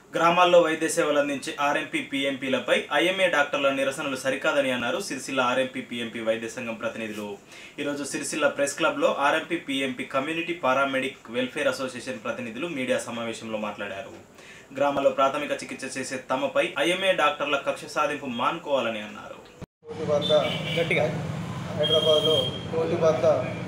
గ్రామాల్లో వైద్య సేవలు అందించే ఆర్ఎంపీ పీఎంపీలపై ఐఎంఏ డాక్టర్ల నిరసనలు సరికాదని అన్నారు సిరిసిల్ల ఆర్ఎంపీ పీఎంపీ వైద్య సంఘం ప్రతినిధులు ఈరోజు సిరిసిల్ల ప్రెస్ క్లబ్లో RMP PMP community paramedic welfare association ప్రతినిధులు మీడియా సమావేశంలో మాట్లాడారు గ్రామాల్లో ప్రాథమిక చికిత్స చేసే తమపై ఐఎంఏ డాక్టర్ల కక్ష సాధింపు మానుకోవాలని అన్నారు కోటి వద్ద గట్టిగా హైదరాబాద్లో కోటి వద్ద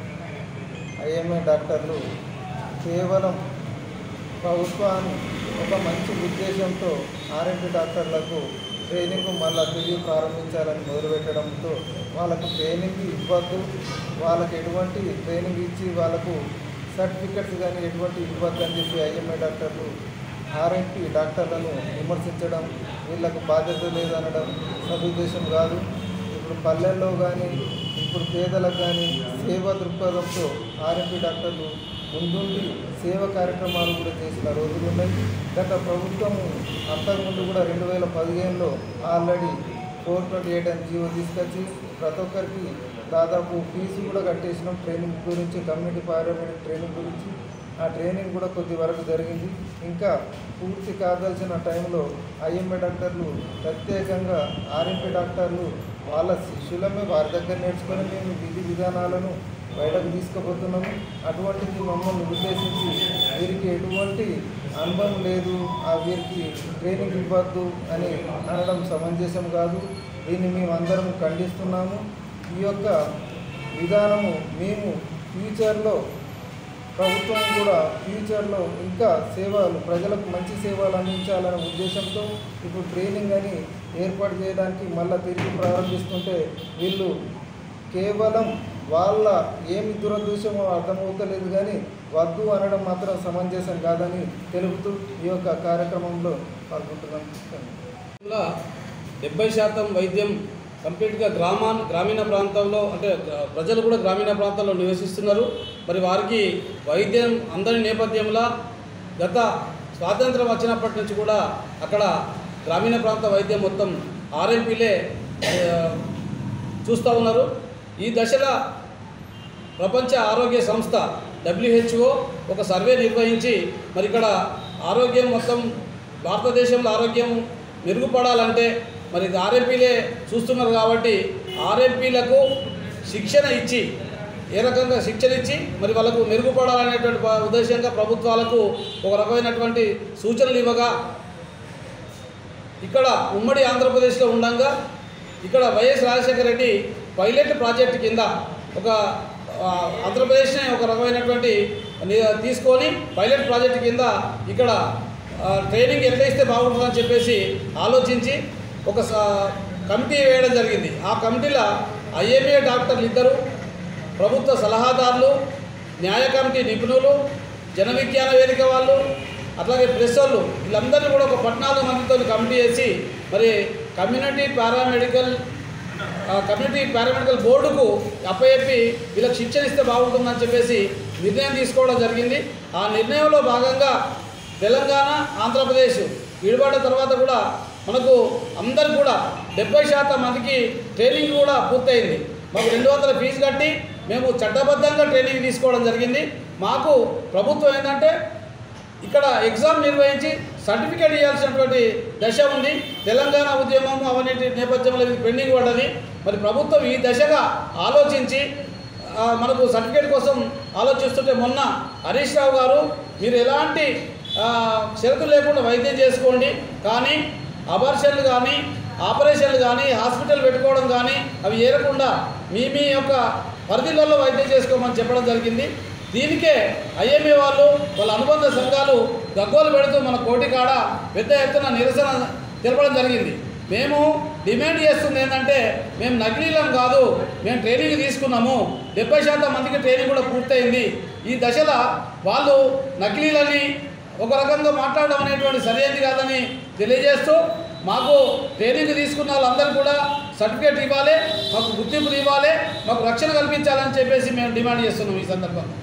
ఐఎంఏ డాక్టర్లు కేవలం ప్రభుత్వాన్ని ఒక మంచి ఉద్దేశంతో ఆర్ఎంపీ డాక్టర్లకు ట్రైనింగ్ మళ్ళా తిరిగి ప్రారంభించాలని మొదలుపెట్టడంతో వాళ్ళకు ట్రైనింగ్ ఇవ్వద్దు వాళ్ళకి ఎటువంటి ట్రైనింగ్ ఇచ్చి వాళ్ళకు సర్టిఫికెట్స్ కానీ ఎటువంటి ఇవ్వద్దు అని చెప్పి ఐఎంఏ డాక్టర్లు ఆర్ఎంపీ డాక్టర్లను విమర్శించడం వీళ్ళకు బాధ్యత లేదనడం సదుద్దేశం కాదు ఇప్పుడు పల్లెల్లో కానీ ఇప్పుడు పేదలకు కానీ సేవా దృక్పథంతో ఆర్ఎంపీ డాక్టర్లు ముందుండి సేవ కార్యక్రమాలు కూడా చేసిన రోజులు ఉన్నాయి గత ప్రభుత్వము అంతకుముందు కూడా రెండు వేల పదిహేనులో ఆల్రెడీ ఫోర్ ట్వంటీ ఎయిట్ అని జీవో తీసుకొచ్చి ప్రతి ఒక్కరికి దాదాపు ఫీజు కూడా కట్టేసినాం ట్రైనింగ్ గురించి కమ్యూనిటీ పారామెడిక్ ట్రైనింగ్ గురించి ఆ ట్రైనింగ్ కూడా కొద్ది వరకు జరిగింది ఇంకా పూర్తి కావాల్సిన టైంలో ఐఎంఏ డాక్టర్లు ప్రత్యేకంగా ఆర్ఎంపీ డాక్టర్లు వాళ్ళ శిష్యులమే వారి దగ్గర నేర్చుకొని మేము విధి విధానాలను బయటకు తీసుకుపోతున్నాము అటువంటిది మమ్మల్ని ఉద్దేశించి వీరికి ఎటువంటి అనుభవం లేదు ఆ వీరికి ట్రైనింగ్ ఇవ్వద్దు అని అనడం సమంజసం కాదు దీన్ని మేము అందరం ఖండిస్తున్నాము ఈ యొక్క విధానము మేము ఫ్యూచర్లో ప్రభుత్వం కూడా ఫ్యూచర్లో ఇంకా సేవలు ప్రజలకు మంచి సేవలు అందించాలనే ఉద్దేశంతో ఇప్పుడు ట్రైనింగ్ అని ఏర్పాటు చేయడానికి మళ్ళీ తిరిగి ప్రారంభిస్తుంటే వీళ్ళు కేవలం వాళ్ళ ఏమి దురదృశ్యమో అర్థమవుతలేదు కానీ వద్దు అనడం మాత్రం సమంజసం కాదని తెలుపుతూ ఈ యొక్క కార్యక్రమంలో పాల్గొంటున్నాం ఇలా డెబ్బై శాతం వైద్యం కంప్లీట్గా గ్రామా గ్రామీణ ప్రాంతంలో అంటే గ్రా- ప్రజలు కూడా గ్రామీణ ప్రాంతాల్లో నివసిస్తున్నారు మరి వారికి వైద్యం అందరి నేపథ్యంలో గత స్వాతంత్రం వచ్చినప్పటి నుంచి కూడా అక్కడ గ్రామీణ ప్రాంత వైద్యం మొత్తం ఆర్ఎంపీలే చూస్తూ ఉన్నారు ఈ దశలో ప్రపంచ ఆరోగ్య సంస్థ డబ్ల్యూహెచ్ఓ ఒక సర్వే నిర్వహించి మరి ఇక్కడ ఆరోగ్యం మొత్తం భారతదేశంలో ఆరోగ్యం మెరుగుపడాలంటే మరి ఇది ఆర్ఎంపీలే చూస్తున్నారు కాబట్టి ఆర్ఎంపీలకు శిక్షణ ఇచ్చి ఏ రకంగా శిక్షణ ఇచ్చి మరి వాళ్ళకు మెరుగుపడాలనేటువంటి ప- ఉద్దేశంగా ప్రభుత్వాలకు ఒక రకమైనటువంటి సూచనలు ఇవ్వగా ఇక్కడ ఉమ్మడి ఆంధ్రప్రదేశ్లో ఉండగా ఇక్కడ YS Rajasekhara Reddy pilot project కింద ఒక ఆ, ఆంధ్రప్రదేశ్నే ఒక రకమైనటువంటి ని- తీసుకొని పైలట్ ప్రాజెక్ట్ కింద ఇక్కడ ఆ, ట్రైనింగ్ ఎట్లా ఇస్తే బాగుంటుందని చెప్పేసి ఆలోచించి ఒక స- కమిటీ వేయడం జరిగింది ఆ కమిటీలో ఐఎంఏ డాక్టర్లు ఇద్దరు ప్రభుత్వ సలహాదారులు న్యాయ కమిటీ నిపుణులు జన విజ్ఞాన వేదిక వాళ్ళు అట్లాగే ప్రెస్ వాళ్ళు వీళ్ళందరినీ కూడా ఒక పద్నాలుగు మందితో కమిటీ వేసి మరి కమ్యూనిటీ పారామెడికల్ ఆ, కమ్యూనిటీ పారామెడికల్ బోర్డుకు అప్పచెప్పి వీళ్ళకి శిక్షణ ఇస్తే బాగుంటుందని చెప్పేసి నిర్ణయం తీసుకోవడం జరిగింది ఆ నిర్ణయంలో భాగంగా తెలంగాణ ఆంధ్రప్రదేశ్ విడిపడ్డ తర్వాత కూడా మనకు అందరికి కూడా డెబ్బై శాతం మందికి ట్రైనింగ్ కూడా పూర్తయింది మాకు రెండు వందల ఫీజు కట్టి మేము చట్టబద్ధంగా ట్రైనింగ్ తీసుకోవడం జరిగింది మాకు ప్రభుత్వం ఏంటంటే ఇక్కడ ఎగ్జామ్ నిర్వహించి సర్టిఫికేట్ ఇవ్వాల్సినటువంటి దశ ఉంది తెలంగాణ ఉద్యమం అవన్నీ నేపథ్యంలో ఇది పెండింగ్ పడ్డది మరి ప్రభుత్వం ఈ దశగా ఆలోచించి ఆ, మనకు సర్టిఫికేట్ కోసం ఆలోచిస్తుంటే మొన్న హరీష్ రావు గారు మీరు ఎలాంటి ఆ, షరతులు లేకుండా వైద్యం చేసుకోండి కానీ అబార్షన్లు కానీ ఆపరేషన్లు కానీ హాస్పిటల్ పెట్టుకోవడం కానీ అవి ఏరకుండా మీ మీ యొక్క పరిధిలలో వైద్యం చేసుకోమని చెప్పడం జరిగింది దీనికే ఐఎంఏ వాళ్ళు వాళ్ళ అనుబంధ సంఘాలు గగ్గోలు పెడుతూ మన కోటి కాడ పెద్ద ఎత్తున నిరసన తెలపడం జరిగింది మేము డిమాండ్ చేస్తుంది ఏంటంటే మేము నకిలీలం కాదు మేము ట్రైనింగ్ తీసుకున్నాము డెబ్బై శాతం మందికి ట్రైనింగ్ కూడా పూర్తయింది ఈ దశలో వాళ్ళు నకిలీలని ఒక రకంగా మాట్లాడడం అనేటువంటి సరైనది కాదని తెలియజేస్తూ మాకు ట్రైనింగ్ తీసుకున్న వాళ్ళందరూ కూడా సర్టిఫికేట్ ఇవ్వాలి మాకు గుర్తింపులు ఇవ్వాలి మాకు రక్షణ కల్పించాలని చెప్పేసి మేము డిమాండ్ చేస్తున్నాం ఈ సందర్భంగా